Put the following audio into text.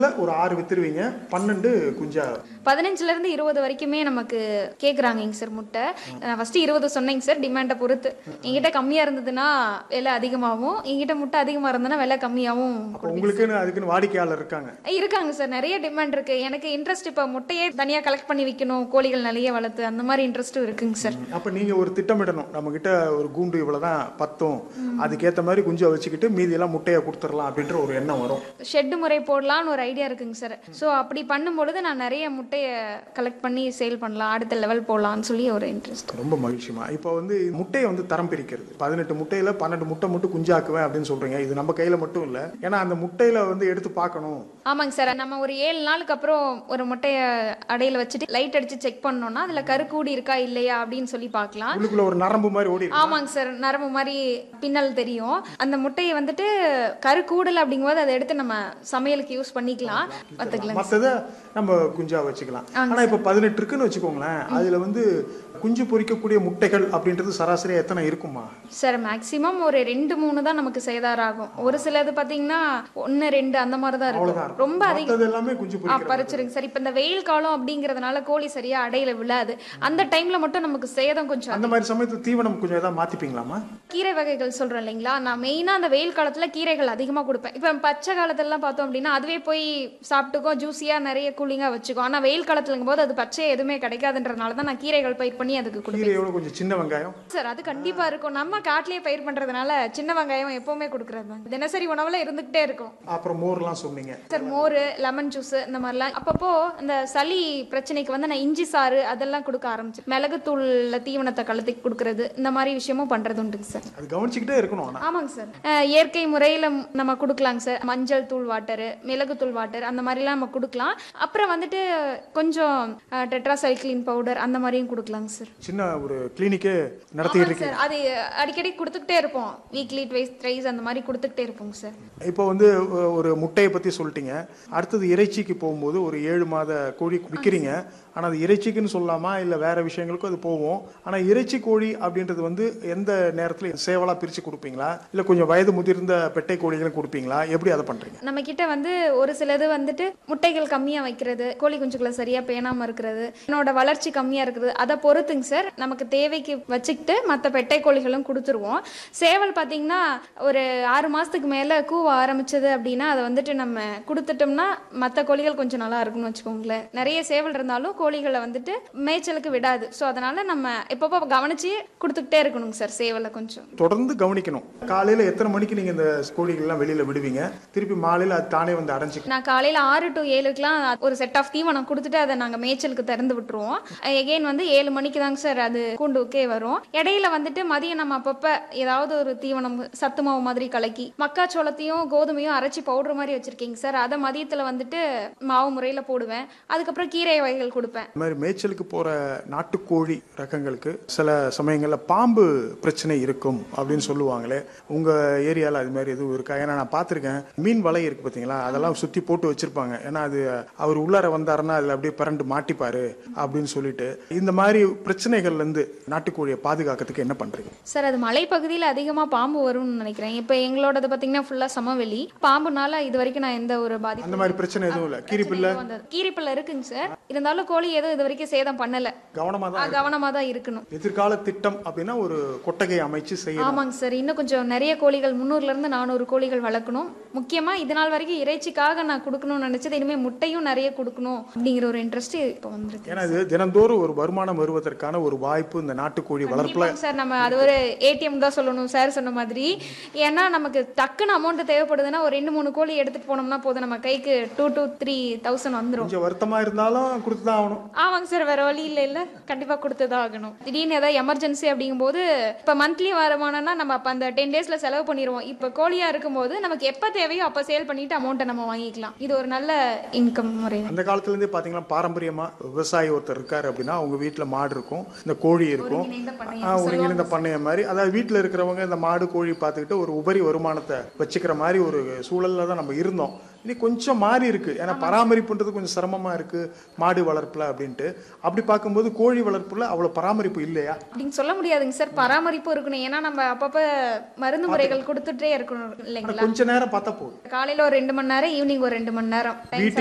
ஒரு ஆறு வித்துருவீங்க பன்னெண்டு குஞ்சா பதினஞ்சுல இருந்து இருபது வரைக்குமே நமக்கு கேக்குறாங்கங்க சார் முட்டை நான் ஃபர்ஸ்ட் இருபது சொன்னேங்க சார் டிமாண்டை பொறுத்து என்கிட்ட கம்மியா இருந்ததுன்னா விலை அதிகமாகும் என்கிட்ட முட்டை அதிகமா இருந்ததுன்னா விலை கம்மியாவும் அப்போ உங்களுக்குன்னு அதுக்குன்னு வாடிக்கையாளர் இருக்காங்க இருக்காங்க சார் நிறைய டிமாண்ட் இருக்கு எனக்கு இன்ட்ரெஸ்ட் இப்போ முட்டையே தனியா கலெக்ட் பண்ணி விற்கணும் கோழிகள் நிறைய வளர்த்து அந்த மாதிரி இன்ட்ரெஸ்ட்டும் இருக்குங்க சார் அப்போ நீங்க ஒரு திட்டமிடணும் நம்ம கிட்ட ஒரு கூண்டு இவ்வளவுதான் பத்தும் அதுக்கேத்த மாதிரி குஞ்சை வச்சுக்கிட்டு மீதியெல்லாம் முட்டையை கொடுத்துடலாம் அப்படின்ற ஒரு எண்ணம் வரும் ஷெட் முறை போடலாம்னு ஒரு ஐடியா இருக்குங்க சார் ஸோ அப்படி பண்ணும்பொழுது நான் நிறைய முட்டையை கலெக்ட் பண்ணி சேல் பண்ணலாம் அடுத்த லெவல் போடலாம்னு சொல்லி ஒரு இன்ட்ரெஸ்ட் ரொம்ப மகிழ்ச்சிமா இப்போ வந்து முட்டையை வந்து தரம் பிரிக்கிறது பதினெட்டு முட்டையில பன்னெண்டு முட்டை மட்டும் குஞ்சாக்குவேன் அப்படின்னு சொல்றீங்க இது நம்ம கையில மட்டும் இல்ல ஏன்னா அந்த முட்டையில வந்து எடுத்து பார்க்கணும் ஆமாங்க சார் நம்ம ஒரு ஏழு நாளுக்கு அப்புறம் ஒரு முட்டையை அடையில வச்சுட்டு லைட் அடிச்சு செக் பண்ணோம்னா அதுல கருக்கூடி இருக்கா இல்லையா அப்படின்னு சொல்லி பார்க்கலாம் உள்ளுக்குள்ள ஒரு நரம்பு மாதிரி ஓடி இருக்கு ஆமாங்க சார் நரம்பு மாதிரி பின்னல் தெரியும் அந்த முட்டையை வந்துட்டு கரு கூடல் அப்படிங்கும்போது அதை எடுத்து நம்ம சமையலுக்கு யூஸ் பண்ணிக்கலாம் பார்த்துக்கலாம் மற்றதை நம்ம குஞ்சா வச்சுக்கலாம் ஆனா இப்போ பதினெட்டு இருக்குன்னு வச்சுக்கோங்களேன் அதுல வந்து குஞ்சு பொரிக்கக்கூடிய முட்டைகள் அப்படின்றது சராசரியா எத்தனை இருக்குமா சார் மேக்ஸிமம் ஒரு ரெண்டு மூணு தான் நமக்கு சேதாராகும் ஒரு சிலது பார்த்தீங்கன்னா ஒன்று ரெண்டு அந்த மாதிரி தான் அவ்வளவுதான் இருக்கும் ரொம்ப அதிகம் மற்றது எல்லாமே குஞ்சு ஆ பொரிக்கிறது பறிச்சிருங்க சார் இப்போ இந்த வெயில் காலம் அப்படிங்கிறதுனால கோழி சரியா அடையில விழாது அந்த டைம்ல மட்டும் நமக்கு சேதம் கொஞ்சம் அந்த மாதிரி சமயத்துல தீவனம் கொஞ்சம் ஏதாவது மாத்திப்பீங்களாமா கீரை வகைகள் சொல்றேன் இல்லைங்களா நான் மெயினா அந்த வெயில் காலத்துல கீரைகள் அதிகமா கொடுப்பேன் இப்போ பச்சை காலத்துலலாம் பார்த்தோம் அப்படின்னா அதுவே போய் சாப்பிட்டுக்கோ ஜூஸியா நிறைய கூலிங்கா வச்சுக்கோ ஆனா வெயில் காலத்துலங்கும் போது அது பச்சை எதுவுமே கிடைக்காதுன்றதுனால தான் நான் கீரைகள் பயிர் பண்ணி அதுக்கு கொடுப்பேன் கீரையோட கொஞ்சம் சின்ன வெங்காயம் சார் அது கண்டிப்பா இருக்கும் நம்ம காட்டிலேயே பயிர் பண்றதுனால சின்ன வெங்காயம் எப்பவுமே கொடுக்கறது தான் தினசரி உணவுல இருந்துகிட்டே இருக்கும் அப்புறம் மோர்லாம் சொன்னீங்க சார் மோர் லெமன் ஜூஸ் இந்த மாதிரிலாம் அப்பப்போ இந்த சளி பிரச்சனைக்கு வந்து நான் இஞ்சி சாறு அதெல்லாம் கொடுக்க ஆரம்பிச்சேன் மிளகுத்தூள்ல தீவனத்தை கலத்தி கொடுக்கறது இந்த மாதிரி விஷயமும் பண்றது உண்டுங்க சார் அது கவனிச்சுக்கிட்டே இருக்கணும் ஆனா ஆமாங்க சார் அஹ், இயற்கை முறையில் நம்ம கொடுக்கலாங்க சார் மஞ்சள் தூள் வாட்டரு மிளகுத்தூள் வாட்டர் அந்த மாதிரிலாம் நம்ம கொடுக்கலாம் அப்புறம் வந்துட்டு கொஞ்சம் டெட்ராசைக்ளின் பவுடர் அந்த மாதிரியும் கொடுக்கலாங்க சார் சின்ன ஒரு கிளினிக்கே நடத்திட்டு ஆமாங்க இருக்கீங்க சார் அது அடிக்கடி கொடுத்துக்கிட்டே இருப்போம் வீக்லி ட்வைஸ் த்ரைஸ் அந்த மாதிரி கொடுத்துக்கிட்டே இருப்போங்க சார் இப்போ வந்து ஒ- ஒரு முட்டையை பத்தி சொல்லிட்டீங்க அடுத்தது இறைச்சிக்கு போகும்போது ஒரு ஏழு மாத கோழி விற்கிறீங்க ஆனா அது இறைச்சிக்குன்னு சொல்லலாமா இல்ல வேற விஷயங்களுக்கும் அது போகும் ஆனா இறைச்சி கோழி அப்படின்றது வந்து எந்த நேரத்துல சேவலா பிரிச்சு கொடுப்பீங்களா இல்ல கொஞ்சம் வயது முதிர்ந்த பெட்டை கோழிகளும் கொடுப்பீங்களா எப்படி அதை பண்றீங்க நம்ம கிட்ட வந்து ஒரு சிலது வந்துட்டு முட்டைகள் கம்மியா வைக்கிறது கோழி குஞ்சுகளை சரியா பேணாம இருக்கிறது என்னோட வளர்ச்சி கம்மியா இருக்கிறது அதை பொறுத்துங்க சார் நமக்கு தேவைக்கு வச்சுக்கிட்டு மற்ற பெட்டை கோழிகளும் கொடுத்துருவோம் சேவல் பார்த்தீங்கன்னா ஒரு ஆறு மாசத்துக்கு மேல கூவ ஆரம்பிச்சது அப்படின்னா அதை வந்துட்டு நம்ம கொடுத்துட்டோம்னா மற்ற கோழிகள் கொஞ்சம் நல்லா இருக்கும்னு வச்சுக்கோங்களேன் நிறைய சேவல் இருந்தாலும் கோழிகளை வந்துட்டு மேய்ச்சலுக்கு விடாது ஸோ அதனால நம்ம எப்பப்போ கவனிச்சு கொடுத்துக்கிட்டே இருக்கணுங்க சார் சேவலை கொஞ்சம் தொடர்ந்து கவனிக்கணும் காலையில எத்தனை மணிக்கு நீங்க இந்த கோழிகள் எல்லாம் வெளியில விடுவீங்க திருப்பி மாலையில அது தானே வந்து அடைஞ்சுக்கும் நான் காலையில் ஆறு டு ஏழுக்குலாம் ஒரு செட் ஆஃப் தீவனம் கொடுத்துட்டு அதை நாங்கள் மேய்ச்சலுக்கு திறந்து விட்டுருவோம் எகெயின் வந்து ஏழு மணிக்கு தாங்க சார் அது கூண்டுக்கே வரும் இடையில வந்துட்டு மதியம் நம்ம அப்பப்போ ஏதாவது ஒரு தீவனம் சத்து மாவு மாதிரி கலக்கி மக்காச்சோளத்தையும் கோதுமையும் அரைச்சி பவுடர் மாதிரி வச்சிருக்கீங்க சார் அதை மதியத்தில் வந்துட்டு மாவு முறையில் போடுவேன் அதுக்கப்புறம் கீரை வகைகள் கொடுப்பேன் இந்த மாதிரி மேய்ச்சலுக்கு போற நாட்டுக்கோழி ரகங்களுக்கு சில சமயங்கள்ல பாம்பு பிரச்சனை இருக்கும் அப்படின்னு சொல்லுவாங்களே உங்க ஏரியால அது மாதிரி எதுவும் இருக்கா ஏன்னா நான் பார்த்திருக்கேன் மீன் வலை இருக்கு பாத்தீங்களா அதெல்லாம் சுத்தி போட்டு வச்சிருப்பாங்க ஏன்னா அது அவர் உள்ளார வந்தாருன்னா அதுல அப்படியே பரண்டு மாட்டிப்பாரு அப்படின்னு சொல்லிட்டு இந்த மாதிரி பிரச்சனைகள்ல இருந்து நாட்டுக்கோழியை பாதுகாக்கிறதுக்கு என்ன பண்றீங்க சார் அது மலைப்பகுதியில் அதிகமாக பாம்பு வரும்னு நினைக்கிறேன் இப்போ எங்களோடது பார்த்தீங்கன்னா ஃபுல்லாக சமவெளி பாம்புனால இது வரைக்கும் நான் எந்த ஒரு பாதிப்பு அந்த மாதிரி பிரச்சனை எதுவும் இல்ல கீரிப்பில்ல வந்தது கீரிப்பில்ல இருக்குங்க சார் இருந்தாலும் கோழி எதுவும் இது வரைக்கும் சேதம் பண்ணல கவனமா தான் கவனமா தான் இருக்கணும் எதிர்கால திட்டம் அப்படின்னா ஒரு கொட்டகை அமைச்சு செய்யணும் ஆமாங்க சார் இன்னும் கொஞ்சம் நிறைய கோழிகள் முந்நூறுல இருந்து நானூறு கோழிகள் வளர்க்கணும் முக்கியமா இது நாள் வரைக்கும் இறைச்சிக்காக நான் கொடுக்கணும்னு நினைச்சது இனிமே முட்டையும் நிறைய கொடுக்கணும் அப்படிங்கிற ஒரு இன்ட்ரெஸ்ட் இப்போ வந்திருக்கு ஏன்னா இது தினந்தோறும் ஒரு வருமானம் வருவதற்கான ஒரு வாய்ப்பு இந்த நாட்டுக்கோழி வளர்ப்புல கண்டிப்பாங்க சார் நம்ம அது ஒரு ஏடிஎம் தான் சொல்லணும் சார் சொன்ன மாதிரி ஏன்னா நமக்கு டக்குன்னு அமௌண்ட் தேவைப்படுதுன்னா ஒரு ரெண்டு மூணு கோழி எடுத்துட்டு போனோம்னா போதும் நம்ம கைக்கு டூ டூ த்ரீ தௌசண்ட் வந்துடும் கொஞ்சம் வருத்தமா இருந்தாலும் கொடுத்து தான் ஆகணும் ஆமாங்க சார் வேற வழி இல்லை இல்லை கண்டிப்பாக கொடுத்து தான் ஆகணும் திடீர்னு ஏதாவது எமர்ஜென்சி அப்படிங்கும்போது இப்போ மந்த்லி வருமானம்னா நம்ம அப்போ அந்த டென் டேஸ்ல செலவு பண்ணிடுவோம் இப்போ கோழியா இருக்கும்போது நமக்கு எப்போ தேவையோ அப்போ சேல் பண்ணிட்டு அமௌண்ட்டை நம்ம வாங்கிக்கலாம் இது ஒரு நல்ல இன்கம் முறை அந்த காலத்துல இருந்தே பாத்தீங்கன்னா பாரம்பரியமா விவசாயி ஒருத்தர் இருக்காரு அப்படின்னா அவங்க வீட்டுல மாடு இருக்கும் இந்த கோழி இருக்கும் ஒருங்கிணைந்த பண்ணையம் ஆஹ், ஒருங்கிணைந்த பண்ணையம் மாதிரி அதாவது வீட்டுல இருக்கிறவங்க இந்த மாடு கோழி பார்த்துக்கிட்டு ஒரு உபரி வருமானத்தை வச்சுக்கிற மாதிரி ஒரு சூழல்ல தான் நம்ம இருந்தோம் இனி கொஞ்சம் மாறி இருக்கு ஏன்னா பராமரிப்புன்றது கொஞ்சம் சிரமமா இருக்கு மாடு வளர்ப்புல அப்படின்ட்டு அப்படி பார்க்கும்போது கோழி வளர்ப்புல அவ்வளவு பராமரிப்பு இல்லையா அப்படின்னு சொல்ல முடியாதுங்க சார் பராமரிப்பும் இருக்கணும் ஏன்னா நம்ம அப்பப்ப மருந்து முறைகள் கொடுத்துட்டே இருக்கணும் ஆனா இல்லைங்களா கொஞ்ச நேரம் பார்த்தா போதும் காலையில ஒரு ரெண்டு மணி நேரம் ஈவினிங் ஒரு ரெண்டு மணி நேரம் time